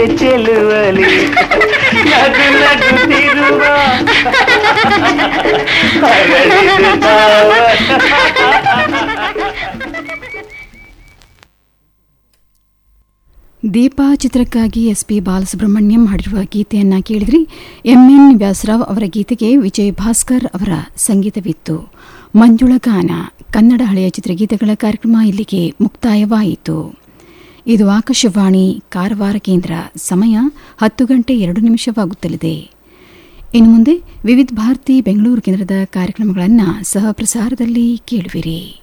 ಚೆಲುವಲಿ ನಗು ನಗುತ್ತಿರುವ ಅರಳಿದ ತಾವ ದೀಪಾ ಚಿತ್ರಕ್ಕಾಗಿ ಎಸ್ ಪಿ ಬಾಲಸುಬ್ರಹ್ಮಣ್ಯಂ ಹಾಡಿರುವ ಗೀತೆಯನ್ನ ಕೇಳಿದ್ರಿ ಎಂ ಎನ್ ವ್ಯಾಸರಾವ್ ಅವರ ಗೀತೆಗೆ ವಿಜಯ್ ಭಾಸ್ಕರ್ ಅವರ ಸಂಗೀತವಿತ್ತು ಮಂಜುಳ ಗಾನ ಕನ್ನಡ ಹಳೆಯ ಚಿತ್ರಗೀತೆಗಳ ಕಾರ್ಯಕ್ರಮ ಇಲ್ಲಿಗೆ ಮುಕ್ತಾಯವಾಯಿತು ಇದು ಆಕಾಶವಾಣಿ ಕಾರವಾರ ಕೇಂದ್ರ ಸಮಯ ಹತ್ತು ಗಂಟೆ ಎರಡು ನಿಮಿಷವಾಗುತ್ತಲಿದೆ ಇನ್ನು ಮುಂದೆ ವಿವಿಧ ಭಾರತಿ ಬೆಂಗಳೂರು ಕೇಂದ್ರದ ಕಾರ್ಯಕ್ರಮಗಳನ್ನು ಸಹ ಪ್ರಸಾರದಲ್ಲಿ ಕೇಳುವಿರಿ